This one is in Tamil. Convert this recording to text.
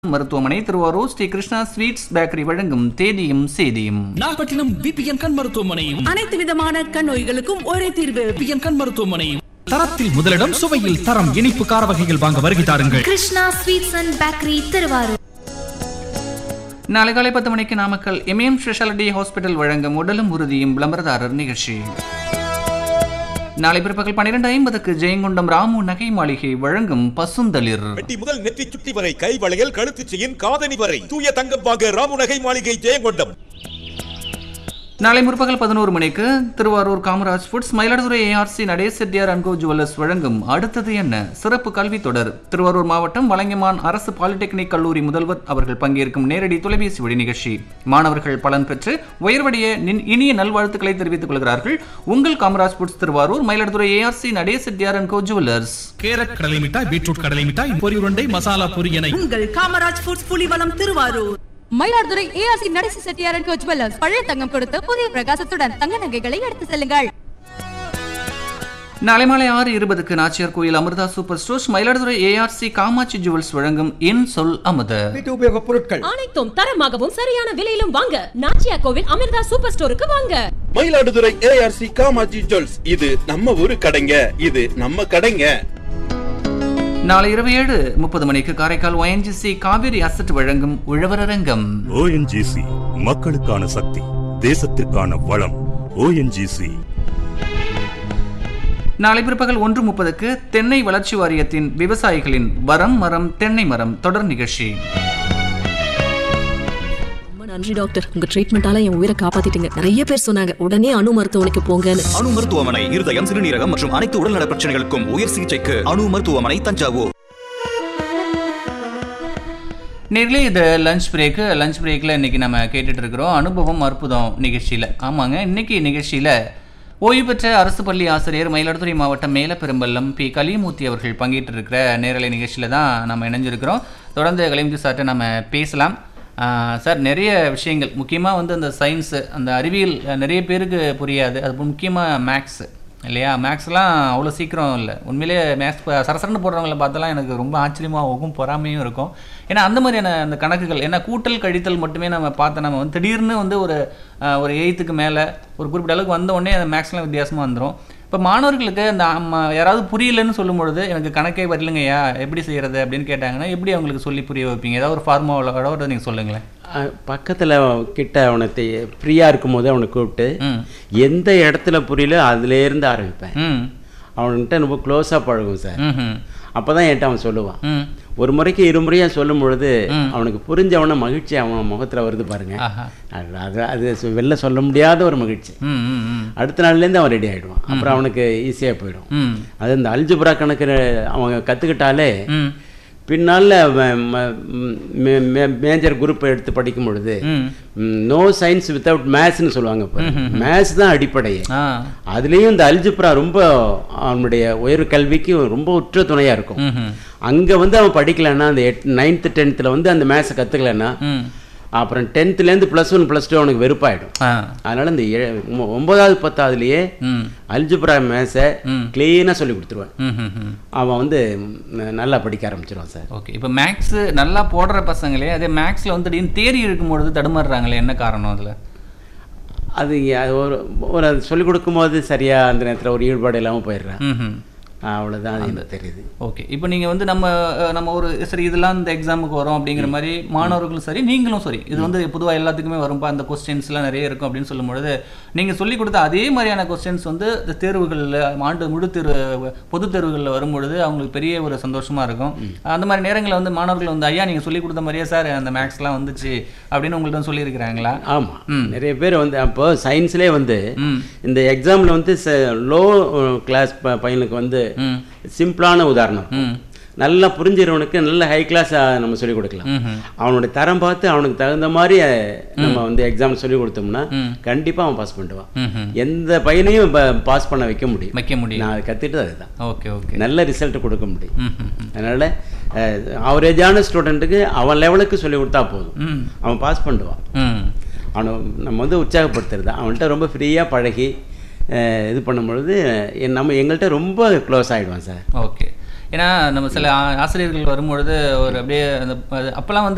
மருத்துவமனை திருவாரூர் ஸ்ரீ கிருஷ்ணா ஸ்வீட்ஸ் பேக்கரி வழங்கும் தேதியும் சேதியும் நாகப்பட்டினம் விபிஎன் கண் மருத்துவமனையும் அனைத்து விதமான கண் நோய்களுக்கும் ஒரே தீர்வு விபிஎன் கண் மருத்துவமனையும் தரத்தில் முதலிடம் சுவையில் தரம் இனிப்பு கார வகைகள் வாங்க வருகை தாருங்கள் Krishna sweets and bakery Thiruvarur நாளை காலை பத்து மணிக்கு நாமக்கல் எம்ஏஎம் ஸ்பெஷாலிட்டி ஹாஸ்பிட்டல் வழங்கும் உடலும் உறுதியும் விளம்பரதாரர் நிகழ்ச்சி நாளை பிற்பகல் பன்னிரண்டு ஐம்பதுக்கு ஜெயங்கொண்டம் ராமு நகை மாளிகை வழங்கும் பசுந்தளிர் வெட்டி முதல் நெற்றி சுட்டி வரை கை வளையல் கழுத்து செயின் காதணி வரை தூய தங்கம் வாங்க ராமுநகை மாளிகை ஜெயங்கொண்டம் நாளை முற்பகல் பதினோரு மணிக்கு Thiruvarur Kamaraj foods Mayiladuthurai ARC Natesh Chettiar and co jewellers வழங்கும் அடுத்தது என்ன சிறப்பு கல்வி தொடர் திருவாரூர் மாவட்டம் வலங்கிமான் அரசு பாலிடெக்னிக் கல்லூரி முதல்வர் அவர்கள் பங்கேற்கும் நேரடி தொலைபேசி வழி நிகழ்ச்சி மாணவர்கள் பலன் பெற்று உயர்வடைய நின்- இனிய நல்வாழ்த்துக்களை தெரிவித்துக் கொள்கிறார்கள் உங்கள் Kamaraj foods Thiruvarur Mayiladuthurai ARC Natesh Chettiar and co jewellers carrot கடலை மிட்டாய் பீட்ரூட் கடலை மிட்டாய் பொரி உருண்டை மசாலா பொரி என உங்கள் காமராஜ் ஃபுட்ஸ் புலிவலம் திருவாரூர் மயிலாடுதுறை ஏஆர்சி நடேசி செட்டியாரன் கோச் ஜுவல்லர்ஸ் பழைய தங்கம் கொடுத்து புதிய பிரகாசத்துடன் தங்க நகைகளை எடுத்து செல்லுங்கள் நாளை மாலை ஆறு இருபதுக்கு Nachiyar Koil Amirtha super stores Mayiladuthurai ARC Kamatchi jewels வழங்கும் என் சொல் அமுத வீட்டு உபயோகப் பொருட்கள் அனைத்தும் தரமாகவும் சரியான விலையிலும் வாங்க நாச்சியா கோவில் அமிர்தா சூப்பர் ஸ்டோருக்கு வாங்க மயிலாடுதுறை ஏஆர்சி காமாஜி ஜுவல்ஸ் இது நம்ம ஊரு கடைங்க இது நம்ம கடைங்க நாளை இரவு ஏழு முப்பது மணிக்கு காரைக்கால் ஒயன்ஜிசி காவிரி அசட் வழங்கும் உழவரரங்கம் ஓஎன்ஜிசி மக்களுக்கான சக்தி தேசத்திற்கான வளம் ஓஎன்ஜிசி நாளை பிற்பகல் ஒன்று முப்பதுக்கு தென்னை வளர்ச்சி வாரியத்தின் விவசாயிகளின் வரம் மரம் தென்னை மரம் தொடர் நிகழ்ச்சி ரொம்ப நன்றி டாக்டர் உங்க ட்ரீட்மெண்டால என் உயிரை காப்பாத்திட்டீங்க நிறைய பேர் சொன்னாங்க உடனே அணு மருத்துவமனைக்கு போங்கன்னு அணு மருத்துவமனை இருதயம் சிறுநீரகம் மற்றும் அனைத்து உடல்நல பிரச்சனைகளுக்கும் உயர் சிகிச்சைக்கு அணு மருத்துவமனை தஞ்சாவூர் நேர்களே இது லஞ்ச் பிரேக்கு லஞ்ச் பிரேக்கில் இன்றைக்கி நம்ம கேட்டுட்டு இருக்கிறோம் அனுபவம் அற்புதம் நிகழ்ச்சியில் ஆமாங்க இன்னைக்கு நிகழ்ச்சியில் ஓய்வு பெற்ற அரசு பள்ளி ஆசிரியர் மயிலாடுதுறை மாவட்டம் மேலப்பெரும்பள்ளம் பி கலியமூர்த்தி அவர்கள் பங்கேற்று இருக்கிற நேரலை நிகழ்ச்சியில் தான் நம்ம இணைஞ்சிருக்கிறோம் தொடர்ந்து கலியமூர்த்தி சார்ட்ட நம்ம பேசலாம் ஆஹ் சார் நிறைய விஷயங்கள் முக்கியமாக வந்து அந்த சயின்ஸு அந்த அறிவியல் அஹ், நிறைய பேருக்கு புரியாது அது முக்கியமாக மேக்ஸு இல்லையா மேக்ஸ்லாம் அவ்வளோ சீக்கிரம் இல்லை உண்மையிலேயே மேக்ஸ் சரசரன்னு போடுறவங்கள பார்த்தலாம் எனக்கு ரொம்ப ஆச்சரியமாகவும் பொறாமையும் இருக்கும் ஏன்னா அந்த மாதிரியான அந்த கணக்குகள் ஏன்னா கூட்டல் கழித்தல் மட்டுமே நம்ம பார்த்து நம்ம வந்து திடீர்னு வந்து ஒரு அஹ், ஒரு எயித்துக்கு மேலே ஒரு குறிப்பிட்ட அளவுக்கு வந்த உடனே அந்த மேக்ஸ்லாம் வித்தியாசமாக வந்துடும் இப்போ மாணவர்களுக்கு அந்த ஆமா, யாராவது புரியலன்னு சொல்லும் பொழுது எனக்கு கணக்கே வரலங்கய்யா எப்படி செய்கிறது அப்படின்னு கேட்டாங்கன்னா எப்படி அவங்களுக்கு சொல்லி புரிய வைப்பீங்க ஏதாவது ஒரு ஃபார்முலாவோட நீங்கள் சொல்லுங்களேன் பக்கத்தில் கிட்ட அவனுக்கு ஃப்ரீயாக இருக்கும்போது அவனை கூப்பிட்டு எந்த இடத்துல புரியல அதுலேருந்து ஆரம்பிப்பேன் ம் அவன்கிட்ட ரொம்ப க்ளோஸாக பழகும் சார் ம்ஹும். அப்போ தான் என்கிட்ட அவன் சொல்லுவான் ம் ஒரு முறைக்கு இருமுறையாக சொல்லும் பொழுது அவனுக்கு புரிஞ்சவன மகிழ்ச்சி அவன் முகத்தில் வருது பாருங்க ஆஹா. அது அது அது சொ- வெளில சொல்ல முடியாத ஒரு மகிழ்ச்சி ம் ம் ம் அடுத்த நாள்லேருந்து அவன் ரெடி ஆகிடுவான் அப்புறம் அவனுக்கு ஈஸியாக போயிடும் ம் அது இந்த அல்ஜிப்ரா கணக்கு அவங்க கற்றுக்கிட்டாலே ம் பின்னால் மேஜர் குரூப் எடுத்து படிக்கும் பொழுது ம் நோ சயின்ஸ் வித்தவுட் மேத்ஸ்னு சொல்லுவாங்க இப்போ மேத்ஸ் தான் அடிப்படையே ஆ அதுலேயும் இந்த அல்ஜிப்ரா ரொம்ப அவனுடைய உயர் கல்விக்கு ரொம்ப உற்ற துணையாக இருக்கும் ம்ஹும். அங்கே வந்து அவன் படிக்கலைன்னா அந்த எட் நைன்த்து டென்த்தில் வந்து அந்த மேத்ஸை கற்றுக்கலன்னா ம் அப்புறம் டென்த்துலேருந்து ப்ளஸ் ஒன் ப்ளஸ் டூ அவனுக்கு வெறுப்பாயிடும் ஆ அதனால் இந்த ஏ- ஒ- ஒன்பதாவது பத்தாவதுலேயே ம் அல்ஜிப்ரா மேத்ஸை க்ளீனாக சொல்லி கொடுத்துருவேன் ம் ம் ம் அவன் வந்து ம், நல்லா படிக்க ஆரம்பிச்சிருவான் சார் ஓகே இப்போ மேக்ஸ் நல்லா போடுற பசங்களே அதே மேக்ஸில் வந்து திடீர்னு தேரி இருக்கும்பொழுது தடுமாறுறாங்களே என்ன காரணம் அதில் அது அது ஒரு ஒரு அது சொல்லிக் கொடுக்கும்போது சரியாக அந்த நேரத்தில் ஒரு ஈடுபாடு இல்லாமல் போயிடுறேன் ம் அவ்வளோதான் அது எனக்கு தெரியுது ஓகே இப்போ நீங்கள் வந்து நம்ம அஹ், நம்ம ஒரு சரி இதெல்லாம் இந்த எக்ஸாமுக்கு வரும் அப்படிங்கிற மாதிரி மாணவர்களும் சரி நீங்களும் சரி இது வந்து பொதுவாக எல்லாத்துக்குமே வரும்பா அந்த கொஸ்டின்ஸ்லாம் நிறைய இருக்கும் அப்படின்னு சொல்லும்பொழுது நீங்கள் சொல்லிக் கொடுத்த அதே மாதிரியான கொஸ்டின்ஸ் வந்து இந்த தேர்வுகளில் ஆண்டு முழு தேர்வு பொது தேர்வுகளில் வரும்பொழுது அவங்களுக்கு பெரிய ஒரு சந்தோஷமாக இருக்கும் அந்த மாதிரி நேரங்களில் வந்து மாணவர்கள் வந்து ஐயா நீங்கள் சொல்லிக் கொடுத்த மாதிரியே சார் அந்த மேக்ஸ்லாம் வந்துச்சு அப்படின்னு உங்கள்ட்ட சொல்லியிருக்கிறாங்களா ஆமாம் நிறைய பேர் வந்து அப்போ சயின்ஸ்லேயே வந்து ம். இந்த எக்ஸாமில் வந்து லோ கிளாஸ் பையனுக்கு வந்து ம் சிம்பிளான உதாரணம் ம் நல்லா புரிஞ்சிறவனுக்கு நல்ல ஹை கிளாஸ் நம்ம சொல்லிக் கொடுக்கலாம் ம்ஹும். அவனுடைய தரம் பார்த்து அவனுக்கு தகுந்த மாதிரி அஹ், நம்ம வந்து எக்ஸாம் சொல்லிக் கொடுத்தோம்னா கண்டிப்பாக அவன் பாஸ் பண்ணிடுவான் ம்ஹும். எந்த பையனையும் பாஸ் பண்ண வைக்க முடியும் வைக்க முடியும் நான் கற்றுட்டு அதுதான் ஓகே ஓகே நல்ல ரிசல்ட் கொடுக்க முடியும் ம் ம் ம். அதனால் ஆவரேஜான ஸ்டூடெண்ட்டுக்கு அவன் லெவலுக்கு சொல்லி கொடுத்தா போதும் ம் அவன் பாஸ் பண்ணிடுவான் ம் அவனை நம்ம வந்து உற்சாகப்படுத்துறது அவன்கிட்ட ரொம்ப ஃப்ரீயாக பழகி அஹ், இது பண்ணும்பொழுது என் நம்ம எங்கள்கிட்ட ரொம்ப க்ளோஸ் ஆகிடுவான் சார் ஓகே ஏன்னா நம்ம சில ஆ- ஆசிரியர்கள் வரும்பொழுது ஒரு அப்படியே அந்த அப்போல்லாம் வந்து